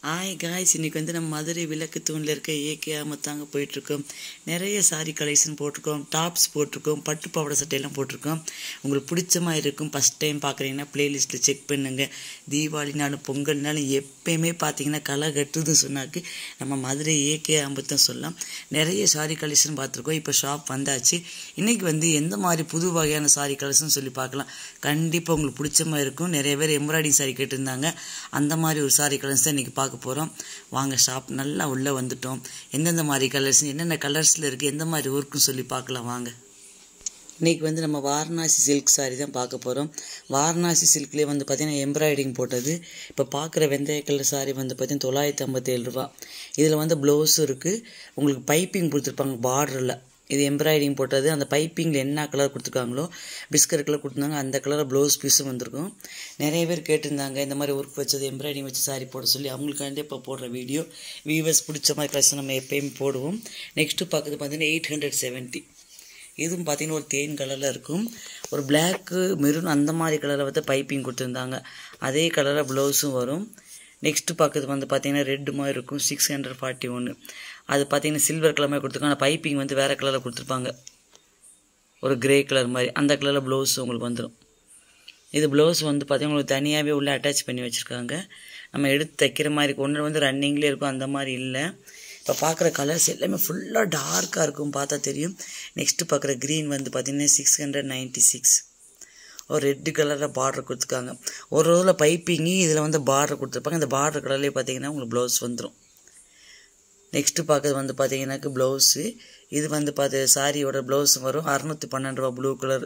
ஆய் காய்ஸ் இன்னைக்கு வந்து நம்ம மதுரை விளக்கு தூணில் இருக்க ஏகே அமத்தாங்க போயிட்டுருக்கோம் நிறைய சாரி கலெக்ஷன் போட்டிருக்கோம் டாப்ஸ் போட்டிருக்கோம் பட்டு பாவாடை சட்டையெல்லாம் போட்டிருக்கோம் உங்களுக்கு பிடிச்ச மாதிரி இருக்கும் ஃபஸ்ட் டைம் பார்க்குறீங்கன்னா ப்ளேலிஸ்ட்டில் செக் பண்ணுங்க தீபாவளினாலும் பொங்கல்னாலும் எப்பயுமே பார்த்தீங்கன்னா களை கட்டுதுன்னு சொன்னாக்கு நம்ம மதுரை ஏகே அம்பத்தம் சொல்லலாம் நிறைய சாரி கலெக்ஷன் பார்த்துருக்கோம் இப்போ ஷாப் வந்தாச்சு இன்றைக்கி வந்து எந்த மாதிரி புது வகையான சாரி கலெக்ஷன் சொல்லி பார்க்கலாம் கண்டிப்பாக உங்களுக்கு பிடிச்ச மாதிரி இருக்கும் நிறைய பேர் எம்ப்ராய்டிங் சாரி கேட்டிருந்தாங்க அந்த மாதிரி ஒரு சாரி கலர்ஸ் தான் இன்றைக்கி பார்க்க போகிறோம் வாங்க ஷாப் நல்லா உள்ளே வந்துட்டோம் எந்தெந்த மாதிரி கலர்ஸ் என்னென்ன கலர்ஸில் இருக்குது எந்த மாதிரி ஒர்க்குன்னு சொல்லி பார்க்கலாம் வாங்க இன்றைக்கி வந்து நம்ம வாரணாசி சில்க் சாரி தான் பார்க்க போகிறோம் வாரணாசி சில்க்லேயே வந்து பார்த்திங்கன்னா எம்ப்ராய்டிங் போட்டது இப்போ பார்க்குற வெந்தய கலர் சாரி வந்து பார்த்திங்கன்னா தொள்ளாயிரத்தி ஐம்பத்தேழு ரூபா இதில் வந்து ப்ளவுஸும் இருக்குது உங்களுக்கு பைப்பிங் கொடுத்துருப்பாங்க பார்டரில் இது எம்ப்ராய்டிங் போட்டது அந்த பைப்பிங்கில் என்ன கலர் கொடுத்துருக்காங்களோ பிஸ்கட் கலர் கொடுத்துருந்தாங்க அந்த கலரில் ப்ளவுஸ் பீஸும் வந்திருக்கும் நிறைய பேர் கேட்டிருந்தாங்க இந்த மாதிரி ஒர்க் வச்சது எம்ப்ராய்டிங் வச்சு சாரி போட சொல்லி அவங்களுக்காண்டி இப்போ போடுற வீடியோ வியூவர்ஸ் பிடிச்ச மாதிரி கலெக்ஷன் நம்ம எப்பயுமே போடுவோம் நெக்ஸ்ட்டு பார்க்குறது பார்த்தீங்கன்னா எயிட் ஹண்ட்ரட் செவன்ட்டி இதுவும் பார்த்தீங்கன்னா ஒரு தேன் கலரில் இருக்கும் ஒரு பிளாக்கு மெரூன் அந்த மாதிரி கலரில் வந்து பைப்பிங் கொடுத்துருந்தாங்க அதே கலரில் ப்ளவுஸும் வரும் நெக்ஸ்ட்டு பார்க்குறது வந்து பார்த்தீங்கன்னா ரெட்டு மாதிரி இருக்கும் சிக்ஸ் ஹண்ட்ரட் ஃபார்ட்டி ஒன்று அது பார்த்தீங்கன்னா சில்வர் கலர் மாதிரி கொடுத்துருக்காங்க ஆனால் பைப்பிங் வந்து வேறு கலரில் கொடுத்துருப்பாங்க ஒரு கிரே கலர் மாதிரி அந்த கலரில் ப்ளவுஸ் உங்களுக்கு வந்துடும் இது ப்ளவுஸ் வந்து பார்த்தீங்கன்னா உங்களுக்கு தனியாகவே உள்ளே அட்டாச் பண்ணி வச்சுருக்காங்க நம்ம எடுத்து தைக்கிற மாதிரி ஒன்று வந்து ரன்னிங்லேயே இருக்கும் அந்த மாதிரி இல்லை இப்போ பார்க்குற கலர்ஸ் எல்லாமே ஃபுல்லாக டார்க்காக இருக்கும் பார்த்தா தெரியும் நெக்ஸ்ட்டு பார்க்குற க்ரீன் வந்து பார்த்திங்கன்னா சிக்ஸ் ஹண்ட்ரட் நைன்ட்டி சிக்ஸ் ஒரு ரெட்டு கலரில் பார்டர் கொடுத்துருக்காங்க ஒரு ரோவில் பைப்பிங்கு இதில் வந்து பார்டர் கொடுத்துருப்பாங்க இந்த பார்டர் கலர்லேயே பார்த்தீங்கன்னா உங்களுக்கு ப்ளவுஸ் வந்துடும் நெக்ஸ்ட்டு பார்க்குறது வந்து பார்த்தீங்கன்னாக்கு ப்ளவுஸு இது வந்து பார்த்து சாரியோட ப்ளவுஸ் வரும் அறநூற்றி பன்னெண்டு ரூபா ப்ளூ கலர்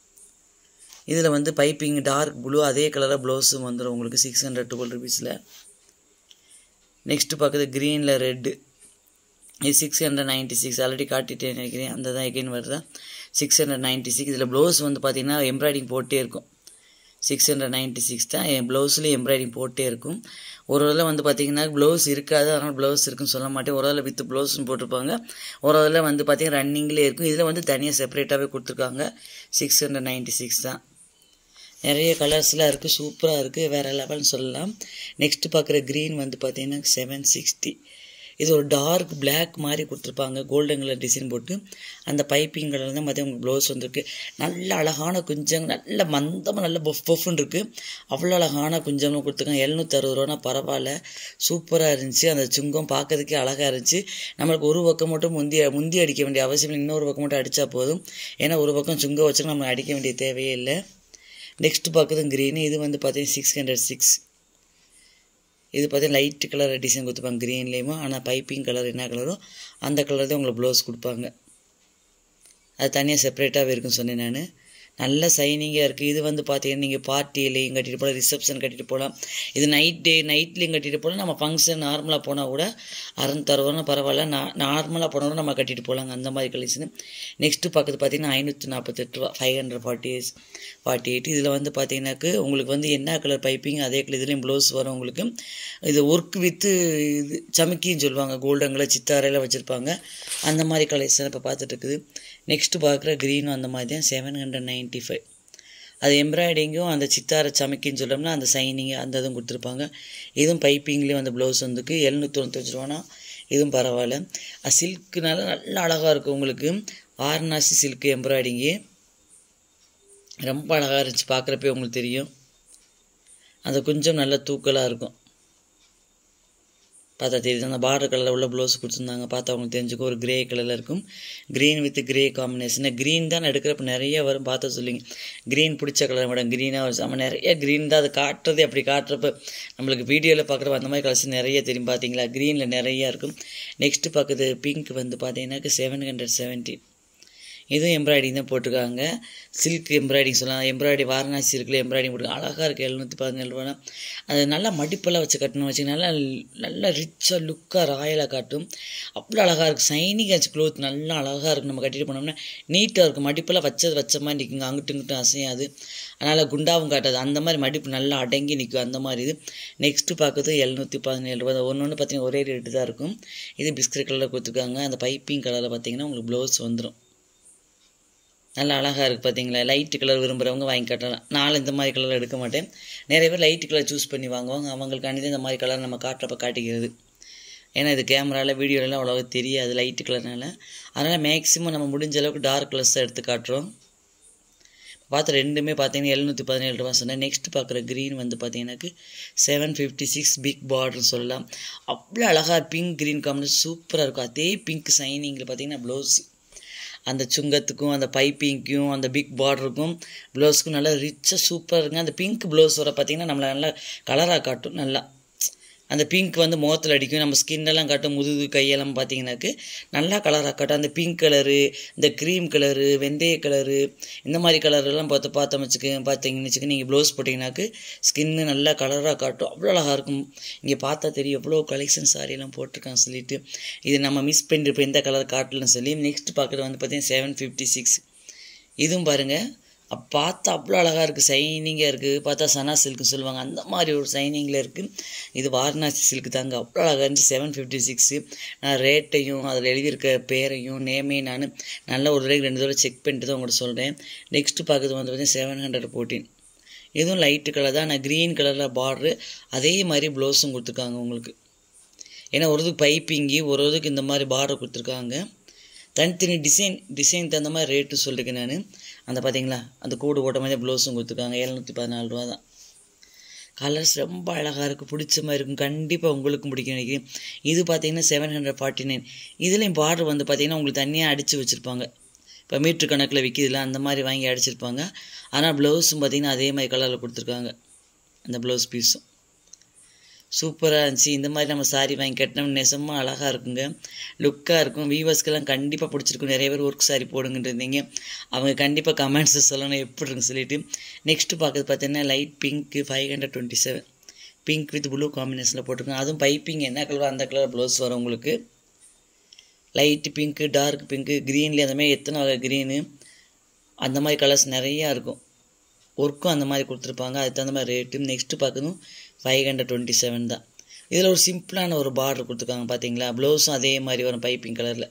இதில் வந்து பைப்பிங் டார்க் ப்ளூ அதே கலரில் ப்ளவுஸும் வந்துடும் உங்களுக்கு சிக்ஸ் ஹண்ட்ரட் டுவெல் ருபீஸில் நெக்ஸ்ட்டு பார்க்குறது க்ரீனில் ரெட்டு இது six hundred ninety six already காட்டிட்டேன் நினைக்கிறேன் அந்த தான் எகைன் வருதா சிக்ஸ் ஹண்ட்ரட் நைன்ட்டி சிக்ஸ் இதில் ப்ளவுஸ் வந்து பார்த்திங்கன்னா எம்ப்ராய்டிங் போட்டே இருக்கும் சிக்ஸ் ஹண்ட்ரட் நைன்ட்டி சிக்ஸ் தான் என் ப்ளவுஸ்லேயும் எம்ப்ராய்டிங் போட்டே இருக்கும் ஒரு இதில் வந்து பார்த்திங்கன்னா ப்ளவுஸ் இருக்காது அதனால் ப்ளவுஸ் இருக்குன்னு சொல்ல மாட்டேன் ஒரு இதில் வித் ப்ளவுஸ்னு போட்டிருப்பாங்க ஒரு இதில் வந்து பார்த்திங்கன்னா ரன்னிங்லேயே இருக்கும் இதில் வந்து தனியாக செப்பரேட்டாகவே கொடுத்துருக்காங்க சிக்ஸ் ஹண்ட்ரட் நைன்ட்டி சிக்ஸ் தான் நிறைய கலர்ஸ்லாம் இருக்குது சூப்பராக இருக்குது வேறு லெவல்னு சொல்லலாம் நெக்ஸ்ட்டு பார்க்குற க்ரீன் வந்து பார்த்திங்கன்னா செவன் சிக்ஸ்டி இது ஒரு டார்க் பிளாக் மாதிரி கொடுத்துருப்பாங்க கோல்டன் கலர் டிசைன் போட்டு அந்த பைப்பிங் கலர் தான் பார்த்தீங்கன்னா உங்களுக்கு ப்ளவுஸ் வந்திருக்கு நல்ல அழகான குஞ்சம் நல்ல மந்தமாக நல்ல பொஃப் பொஃப்னு இருக்குது அவ்வளோ அழகான குஞ்சம்னு கொடுத்துருக்காங்க எழுநூற்றி அறுபது ரூபானா பரவாயில்ல சூப்பராக இருந்துச்சு அந்த சுங்கம் பார்க்கறதுக்கே அழகாக இருந்துச்சு நம்மளுக்கு ஒரு பக்கம் மட்டும் முந்தி முந்தி அடிக்க வேண்டிய அவசியம் இல்லை இன்னொரு பக்கம் மட்டும் அடித்தா போதும் ஏன்னா ஒரு பக்கம் சுங்கம் வச்சு நம்ம அடிக்க வேண்டிய தேவையே இல்லை நெக்ஸ்ட் பார்க்குறது க்ரீனு இது வந்து பார்த்தீங்கன்னா சிக்ஸ் ஹண்ட்ரட் சிக்ஸ் இது பார்த்தீங்கன்னா லைட் கலர் டிசைன் கொடுத்துப்பாங்க க்ரீன்லேயுமா ஆனால் பைப்பிங் கலர் என்ன கலரோ அந்த கலர் தான் உங்களுக்கு ப்ளவுஸ் கொடுப்பாங்க அது தனியாக செப்பரேட்டாகவே இருக்குன்னு சொன்னேன் நான் நல்ல சைனிங்காக இருக்குது இது வந்து பார்த்தீங்கன்னா நீங்கள் பார்ட்டியிலையும் கட்டிட்டு போகலாம் ரிசப்ஷன் கட்டிட்டு போகலாம் இது நைட் டே நைட்லேயும் கட்டிட்டு போகலாம் நம்ம ஃபங்க்ஷன் நார்மலாக போனால் கூட அறநூத்தறுபதுனா பரவாயில்ல நான் நார்மலாக போனால் கூட நம்ம கட்டிட்டு போகலாங்க அந்த மாதிரி கலெக்ஷன் நெக்ஸ்ட்டு பார்க்குறது பார்த்தீங்கன்னா ஐநூற்றி நாற்பத்தெட்டு ரூபா five hundred forty eight forty eight இதில் வந்து பார்த்தீங்கன்னாக்கு உங்களுக்கு வந்து என்ன கலர் பைப்பிங் அதே கலர் இதுலேயும் ப்ளவுஸ் வரும் உங்களுக்கு இது ஒர்க் வித்து இது சமிக்கின்னு சொல்லுவாங்க கோல்டன் கலர் சித்தாரையில் வச்சுருப்பாங்க அந்த மாதிரி கலெக்ஷன் இப்போ பார்த்துட்டு இருக்குது நெக்ஸ்ட்டு பார்க்குற க்ரீனும் அந்த மாதிரி தான் செவன் ஹண்ட்ரட் நைன்ட்டி ஃபைவ் அது எம்ப்ராய்டிங்கும் அந்த சித்தார சமைக்கின்னு சொல்லோம்னா அந்த சைனிங் அந்த இதுவும் கொடுத்துருப்பாங்க இதுவும் பைப்பிங்லேயும் அந்த ப்ளவுஸ் வந்துருக்கு எழுநூற்றி தொண்ணூத்தஞ்சு ரூபானா இதுவும் பரவாயில்ல சில்க்குனால நல்லா அழகாக இருக்கும் உங்களுக்கு ஆர்னாசி சில்க்கு எம்ப்ராய்டிங்கு ரொம்ப அழகாக இருந்துச்சு பார்க்குறப்பே உங்களுக்கு தெரியும் அந்த கொஞ்சம் நல்ல தூக்கலாக இருக்கும் பார்த்தா தெரியுது அந்த பார்டர் கலரில் உள்ள ப்ளவுஸ் கொடுத்துருந்தாங்க பார்த்தா அவங்களுக்கு தெரிஞ்சுக்கும் ஒரு கிரே கலரில் இருக்கும் green with grey combination green தான் எடுக்கிறப்ப நிறைய வரும் பார்த்து சொல்லிங்க க்ரீன் பிடிச்ச கலர் மேடம் க்ரீனாக வரும் நம்ம நிறைய க்ரீன் தான் அது காட்டுறது அப்படி காட்டுறப்ப நம்மளுக்கு வீடியோவில் பார்க்குறப்ப அந்த மாதிரி கலர்ஸ் நிறைய தெரியும் பார்த்தீங்களா க்ரீனில் நிறையா இருக்கும் நெக்ஸ்ட்டு பார்க்குறது பிங்க் வந்து பார்த்தீங்கன்னாக்க செவன் ஹண்ட்ரட் செவன்ட்டி இதுவும் எம்ப்ராய்டிங் தான் போட்டிருக்காங்க சில்க் எம்ப்ராய்டிங் சொல்லலாம் எம்ப்ராய்டி வாரணாசி சில்கில் எம்ப்ராய்டிங் போட்டு அழகாக இருக்குது எழுநூற்றி பதினேழு ரூபா அது நல்லா மடிப்பெல்லாம் வச்சு கட்டணும் வச்சு நல்லா நல்லா ரிச்சாக லுக்காக ராயலாக காட்டும் அவ்வளோ அழகாக இருக்குது சைனிங் ஆச்சு க்ளோத் நல்லா அழகாக இருக்கும் நம்ம கட்டிட்டு போனோம்னா நீட்டாக இருக்கும் மடிப்பெல்லாம் வச்சது வச்ச மாதிரி நிற்குங்க அங்கிட்டும் இங்கிட்டும் அசையாது அதனால் குண்டாவும் காட்டாது அந்த மாதிரி மடிப்பு நல்லா அடங்கி நிற்கும் அந்த மாதிரி இது நெக்ஸ்ட்டு பார்க்குறது எழுநூற்றி பதினேழு ரூபா ஒன்று ஒன்று பார்த்தீங்கன்னா ஒரே ரேட்டு தான் இருக்கும் இது பிஸ்கட் கலரில் கொடுத்துருக்காங்க அந்த பைப்பிங் கலரில் பார்த்தீங்கன்னா உங்களுக்கு ப்ளவுஸ் வந்துடும் நல்லா அழகாக இருக்குது பார்த்தீங்களா லைட்டு கலர் விரும்புகிறவங்க வாங்கி காட்டலாம் நான் இந்த மாதிரி கலர் எடுக்க மாட்டேன் நிறைய பேர் லைட்டு கலர் சூஸ் பண்ணி வாங்குவாங்க அவங்களுக்காண்டி தான் இந்த மாதிரி கலர் நம்ம காட்டுறப்ப காட்டிக்கிறது ஏன்னா இது கேமராவில் வீடியோலலாம் அவ்வளோவா தெரியாது லைட்டு கலர்னால அதனால் மேக்ஸிமம் நம்ம முடிஞ்ச அளவுக்கு டார்க் கலர்ஸ் தான் எடுத்து காட்டுறோம் பார்த்து ரெண்டுமே பார்த்தீங்கன்னா எழுநூற்றி பதினேழு ரூபா சொன்னேன் நெக்ஸ்ட் பார்க்குற க்ரீன் வந்து பார்த்தீங்கன்னாக்கு செவன் ஃபிஃப்டி சிக்ஸ் பிக் பார்டர்னு சொல்லலாம் அவ்வளோ அழகாக பிங்க் க்ரீன் காம்பினேஷன் சூப்பராக இருக்கும் அதே பிங்க் சைனிங்கில் பார்த்தீங்கன்னா ப்ளவுஸ் அந்த சுங்கத்துக்கும் அந்த பைப்பிங்க்கும் அந்த பிக் பார்டருக்கும் ப்ளவுஸுக்கும் நல்லா ரிச்சாக சூப்பராக இருக்குங்க அந்த பிங்க் ப்ளவுஸ் வர பார்த்தீங்கன்னா நம்மளை நல்லா கலராக காட்டும் நல்லா அந்த பிங்க் வந்து முகத்தில் அடிக்கும் நம்ம ஸ்கின்னெல்லாம் காட்டும் முதுகு கையெல்லாம் பார்த்தீங்கன்னாக்கு நல்லா கலராக காட்டும் அந்த பிங்க் கலரு இந்த க்ரீம் கலரு வெந்தய கலரு இந்த மாதிரி கலர்லாம் பார்த்து பார்த்தோம் வச்சுக்க பார்த்தீங்கன்னு வச்சுக்க நீங்கள் ப்ளவுஸ் போட்டிங்கனாக்கு ஸ்கின்னு நல்லா கலராக காட்டும் அவ்வளோ அழகாக இருக்கும் இங்கே பார்த்தா தெரியும் எவ்வளோ கலெக்ஷன் சாரியெல்லாம் போட்டிருக்கான்னு சொல்லிட்டு இது நம்ம மிஸ் பண்ணிருப்போம் எந்த கலர் காட்டலன்னு சொல்லி நெக்ஸ்ட் பார்க்குறது வந்து பார்த்தீங்கன்னா செவன் ஃபிஃப்டி சிக்ஸ் இதுவும் பாருங்கள் அப் பார்த்தா அவ்வளோ அழகாக இருக்குது சைனிங்காக இருக்குது பார்த்தா சனா சில்க்னு சொல்லுவாங்க அந்த மாதிரி ஒரு சைனிங்கில் இருக்குது இது வாரணாசி சில்க் தாங்க அவ்வளோ அழகாக இருந்துச்சு செவன் ஃபிஃப்டி சிக்ஸு நான் ரேட்டையும் அதில் எழுதியிருக்க பேரையும் நேமையும் நான் நல்ல ஒரு தடவை ரெண்டு தடவை செக் பண்ணிட்டு தான் உங்கள்கிட்ட சொல்கிறேன் நெக்ஸ்ட்டு பார்க்குறது வந்து பார்த்தீங்கன்னா செவன் ஹண்ட்ரட் ஃபோர்டீன் இதுவும் லைட்டு கலர் தான் நான் க்ரீன் கலரில் பார்டரு அதே மாதிரி ப்ளவுஸும் கொடுத்துருக்காங்க உங்களுக்கு ஏன்னா ஒரு இதுக்கு பைப்பிங்கி ஒரு இதுக்கு இந்த மாதிரி பார்டர் கொடுத்துருக்காங்க தனித்தனி டிசைன் டிசைன் தகுந்த மாதிரி ரேட்டு சொல்லியிருக்கேன் நான் அந்த பார்த்தீங்களா அந்த கூடு போட்ட மாதிரி ப்ளவுஸும் கொடுத்துருக்காங்க எழுநூற்றி பதினாலு ரூபா தான் கலர்ஸ் ரொம்ப அழகாக இருக்குது பிடிச்ச மாதிரி இருக்கும் கண்டிப்பாக உங்களுக்கும் பிடிக்கும் நினைக்கிறேன் இது பார்த்தீங்கன்னா செவன் ஹண்ட்ரட் ஃபார்ட்டி நைன் இதுலேயும் பார்டர் வந்து பார்த்தீங்கன்னா உங்களுக்கு தனியாக அடித்து வச்சுருப்பாங்க இப்போ மீட்ரு கணக்கில் விற்கிதுல அந்த மாதிரி வாங்கி அடிச்சிருப்பாங்க ஆனால் ப்ளவுஸும் பார்த்தீங்கன்னா அதே மாதிரி கலரில் கொடுத்துருக்காங்க அந்த ப்ளவுஸ் பீஸும் சூப்பராக இருந்துச்சு இந்த மாதிரி நம்ம சாரி வாங்கி கட்டினோம் நெசமாக அழகாக இருக்குங்க லுக்காக இருக்கும் வீவர்ஸ்க்கெல்லாம் கண்டிப்பாக பிடிச்சிருக்கும் நிறைய பேர் ஒர்க் சாரி போடுங்கன்னு இருந்தீங்க அவங்க கண்டிப்பாக கமெண்ட்ஸ் சொல்லணும் எப்படி இருக்குன்னு சொல்லிட்டு நெக்ஸ்ட்டு பார்க்குறது பார்த்தீங்கன்னா light pink five hundred twenty seven pink with blue காம்பினேஷனில் போட்டிருக்கோம் அதுவும் பைப்பிங் என்ன கலரோ அந்த கலர் ப்ளவுஸ் வரும் உங்களுக்கு லைட்டு பிங்க்கு டார்க் பிங்க்கு க்ரீன்லேயே அந்த மாதிரி எத்தனை வகை க்ரீனு அந்த மாதிரி கலர்ஸ் நிறையா இருக்கும் ஒர்க்கும் அந்த மாதிரி கொடுத்துருப்பாங்க அதுக்கு தகுந்த மாதிரி ரேட்டு நெக்ஸ்ட்டு பார்க்கணும் ஃபைவ் ஹண்ட்ரட் டுவெண்ட்டி செவன் தான் இதில் ஒரு சிம்பிளான ஒரு பார்டர் கொடுத்துருக்காங்க பார்த்தீங்களா ப்ளவுஸும் அதே மாதிரி வரும் பைப்பிங் கலரில்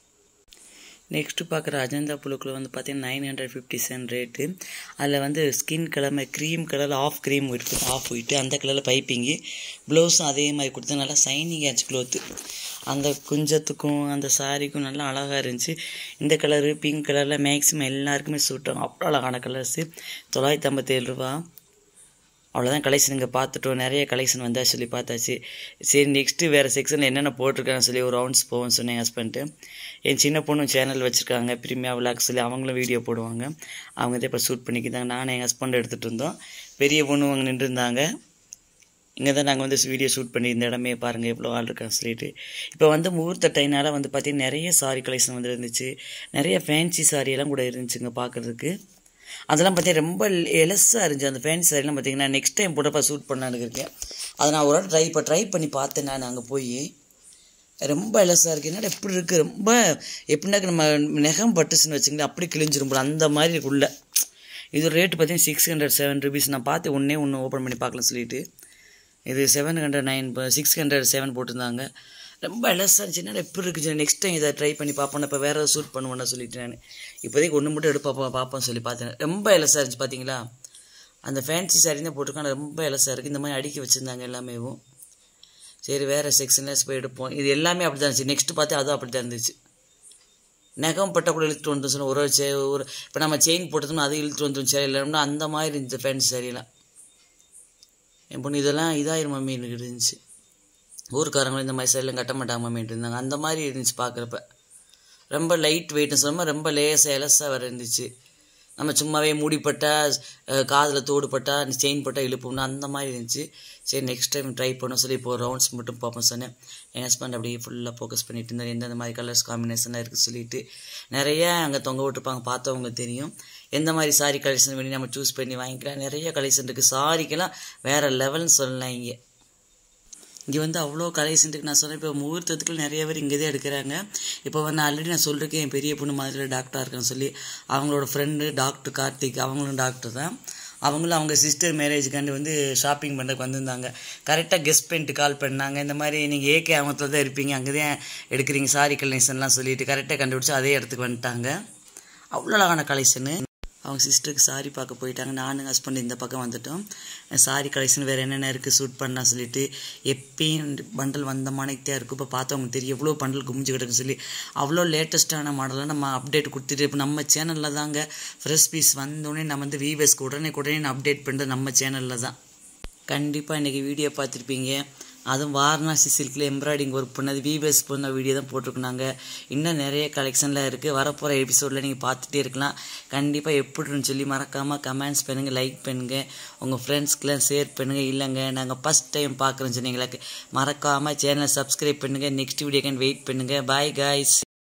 நெக்ஸ்ட்டு பார்க்குற அஜந்தா புழுக்கில் வந்து பார்த்தீங்கன்னா nine hundred fifty seven rate அதில் வந்து ஸ்கின் கலர் க்ரீம் கலரில் ஆஃப் க்ரீம் இருக்குது ஆஃப் ஒயிட்டு அந்த கலரில் பைப்பிங்கு ப்ளவுஸும் அதே மாதிரி கொடுத்து நல்லா சைனிங் ஆச்சு க்ளோத்து அந்த குஞ்சத்துக்கும் அந்த சாரிக்கும் நல்லா அழகாக இருந்துச்சு இந்த கலரு பிங்க் கலரில் மேக்ஸிமம் எல்லாருக்குமே சூட் ஆகும் அவ்வளோ அழகான கலர்ஸு தொள்ளாயிரத்தி ஐம்பத்தேழு ரூபா அவ்வளோதான் கலெக்ஷன் இங்கே பார்த்துட்டோம் நிறைய கலெக்ஷன் வந்தா சொல்லி பார்த்தாச்சு சரி நெக்ஸ்ட்டு வேறு செக்ஷனில் என்னென்ன போட்டிருக்கான்னு சொல்லி ஒரு ரவுண்ட்ஸ் போவோம்னு சொன்னேன் ஹஸ்பண்ட்டு என் சின்ன பொண்ணும் சேனல் வச்சுருக்காங்க பிரிமியா விளாக் சொல்லி அவங்களும் வீடியோ போடுவாங்க அவங்க தான் இப்போ ஷூட் பண்ணிக்கிட்டாங்க நானும் எங்கள் ஹஸ்பண்ட் எடுத்துகிட்டு இருந்தோம் பெரிய பொண்ணு அங்கே நின்றுருந்தாங்க இங்கே தான் நாங்கள் வந்து வீடியோ ஷூட் பண்ணி இந்த இடமே பாருங்கள் எவ்வளோ ஆள் இருக்கான்னு சொல்லிட்டு இப்போ வந்து முகூர்த்த டைனால வந்து பார்த்தீங்கன்னா நிறைய சாரி கலெக்ஷன் வந்து இருந்துச்சு நிறைய ஃபேன்சி சாரியெல்லாம் கூட இருந்துச்சுங்க பார்க்குறதுக்கு அதெல்லாம் பார்த்தீங்கன்னா ரொம்ப எலஸாக இருந்துச்சு அந்த ஃபேன்சி சாரிலாம் பார்த்தீங்கன்னா நெக்ஸ்ட் டைம் போட்டப்போ ஷூட் பண்ணலான்னு இருக்கேன் அதை நான் ஒரு ட்ரை இப்போ ட்ரை பண்ணி பார்த்தேன் நான் அங்கே போய் ரொம்ப எலஸாக இருக்குது என்னடா எப்படி இருக்குது ரொம்ப எப்படின்னாக்க நம்ம நெகம் பட்டுச்சுன்னு வச்சுங்களேன் அப்படி கிழிஞ்சிரும் போல அந்த மாதிரி இருக்குள்ள இது ரேட்டு பார்த்தீங்கன்னா சிக்ஸ் ஹண்ட்ரட் செவன் ருபீஸ் நான் பார்த்து ஒன்றே ஒன்று ஓப்பன் பண்ணி பார்க்கலாம் சொல்லிட்டு இது seven hundred nine six hundred seven போட்டிருந்தாங்க ரொம்ப எலஸாக இருந்துச்சு என்னடா எப்படி இருக்குது நெக்ஸ்ட் டைம் இதை ட்ரை பண்ணி பார்ப்போம் இப்போ வேறு ஷூட் பண்ணுவேன்னு சொல்லிட்டு நான் இப்போதைக்கு ஒன்று மட்டும் எடுப்பா பார்ப்போம் சொல்லி பார்த்தேன் ரொம்ப எலஸாக இருந்துச்சு பார்த்தீங்களா அந்த ஃபேன்சி சாரி தான் போட்டிருக்காங்க ரொம்ப எலஸாக இருக்குது இந்த மாதிரி அடுக்கி வச்சுருந்தாங்க எல்லாமேவும் சரி வேறு செக்ஷனில் போய் எடுப்போம் இது எல்லாமே அப்படி தான் இருந்துச்சு நெக்ஸ்ட்டு பார்த்து அதுவும் அப்படி தான் இருந்துச்சு நகம் பட்டா கூட இழுத்துட்டு வந்து சொன்ன ஒரு சே ஒரு இப்போ நம்ம செயின் போட்டதுன்னா அது இழுத்துட்டு வந்துடும் சரி இல்லைன்னா அந்த மாதிரி இருந்துச்சு ஃபேன்சி சாரியெல்லாம் என் பொண்ணு இதெல்லாம் இதாயிரம் மம்மி எனக்கு இருந்துச்சு ஊருக்காரங்களும் இந்த மாதிரி சைடெலாம் கட்ட மாட்டாங்க மம்மிட்டு இருந்தாங்க அந்த மாதிரி இருந்துச்சு பார்க்குறப்ப ரொம்ப லைட் வெயிட்னு சொல்லாமல் ரொம்ப லேசாக எலசாக வர இருந்துச்சு நம்ம சும்மாவே மூடிப்பட்டா காதில் தோடுப்பட்டா செயின் பட்டா இழுப்போம்னா அந்த மாதிரி இருந்துச்சு சரி நெக்ஸ்ட் டைம் ட்ரை பண்ண சொல்லி இப்போ ரவுண்ட்ஸ் மட்டும் பார்ப்போம் சொன்னேன் என் ஹஸ்பண்ட் அப்படியே ஃபுல்லாக ஃபோக்கஸ் பண்ணிட்டு இருந்தார் எந்தெந்த மாதிரி கலர்ஸ் காம்பினேஷனாக இருக்குது சொல்லிட்டு நிறைய அங்கே தொங்க விட்டுருப்பாங்க பார்த்தவங்க தெரியும் எந்த மாதிரி சாரி கலெக்ஷன் வேணி நம்ம சூஸ் பண்ணி வாங்கிக்கலாம் நிறைய கலெக்ஷன் இருக்குது சாரிக்கெல்லாம் வேறு லெவல்னு சொல்லலாம் இங்கே இங்கே வந்து அவ்வளோ கலெக்ஷன் இருக்குது நான் சொன்னேன் இப்போ முகூர்த்தத்துக்கு நிறைய பேர் இங்கே தான் எடுக்கிறாங்க இப்போ வந்து ஆல்ரெடி நான் சொல்லியிருக்கேன் என் பெரிய பொண்ணு மாதிரி டாக்டராக இருக்கேன்னு சொல்லி அவங்களோட ஃப்ரெண்டு டாக்டர் கார்த்திக் அவங்களும் டாக்டர் தான் அவங்களும் அவங்க சிஸ்டர் மேரேஜுக்காண்டி வந்து ஷாப்பிங் பண்ணுறதுக்கு வந்திருந்தாங்க கரெக்டாக கெஸ்ட் பண்ணிட்டு கால் பண்ணாங்க இந்த மாதிரி நீங்கள் ஏகே அவங்கத்தில் தான் இருப்பீங்க அங்கே தான் எடுக்கிறீங்க சாரி கலெக்ஷன்லாம் சொல்லிட்டு கரெக்டாக கண்டுபிடிச்சி அதே இடத்துக்கு வந்துட்டாங்க அவ்வளோ அழகான கலெக்ஷனு அவங்க சிஸ்டருக்கு சாரி பார்க்க போயிட்டாங்க நானும் ஹஸ்பண்ட் இந்த பக்கம் வந்துட்டோம் சாரி கலெக்ஷன் வேறு என்னென்ன இருக்குது ஷூட் பண்ணலாம் சொல்லிட்டு எப்பயும் பண்டல் வந்த மாணிக்கிட்டே இருக்கும் இப்போ பார்த்தவங்க தெரியும் எவ்வளோ பண்டல் குமிஞ்சு கிடக்குன்னு சொல்லி அவ்வளோ லேட்டஸ்ட்டான மாடலாக நம்ம அப்டேட் கொடுத்துட்டு இப்போ நம்ம சேனலில் தாங்க ஃப்ரெஷ் பீஸ் வந்தோடனே நம்ம வந்து வீவர்ஸ்க்கு உடனே உடனே நான் அப்டேட் பண்ணுறது நம்ம சேனலில் தான் கண்டிப்பாக இன்றைக்கி வீடியோ பார்த்துருப்பீங்க அதுவும் வாரணாசி சில்கில் எம்ப்ராய்டிங் ஒர்க் பண்ணது விபிஎஸ் பண்ண வீடியோ தான் போட்டிருக்குனாங்க இன்னும் நிறைய கலெக்ஷனில் இருக்குது வரப்போகிற எபிசோடில் நீங்கள் பார்த்துட்டே இருக்கலாம் கண்டிப்பாக எப்படின்னு சொல்லி மறக்காமல் கமெண்ட்ஸ் பண்ணுங்கள் லைக் பண்ணுங்கள் உங்கள் ஃப்ரெண்ட்ஸ்க்கெலாம் ஷேர் பண்ணுங்கள் இல்லைங்க நாங்கள் ஃபஸ்ட் டைம் பார்க்குறோன்னு சொன்னீங்களா மறக்காமல் சேனலை சப்ஸ்கிரைப் பண்ணுங்கள் நெக்ஸ்ட் வீடியோக்கான வெயிட் பண்ணுங்கள் பாய் காய்ஸ்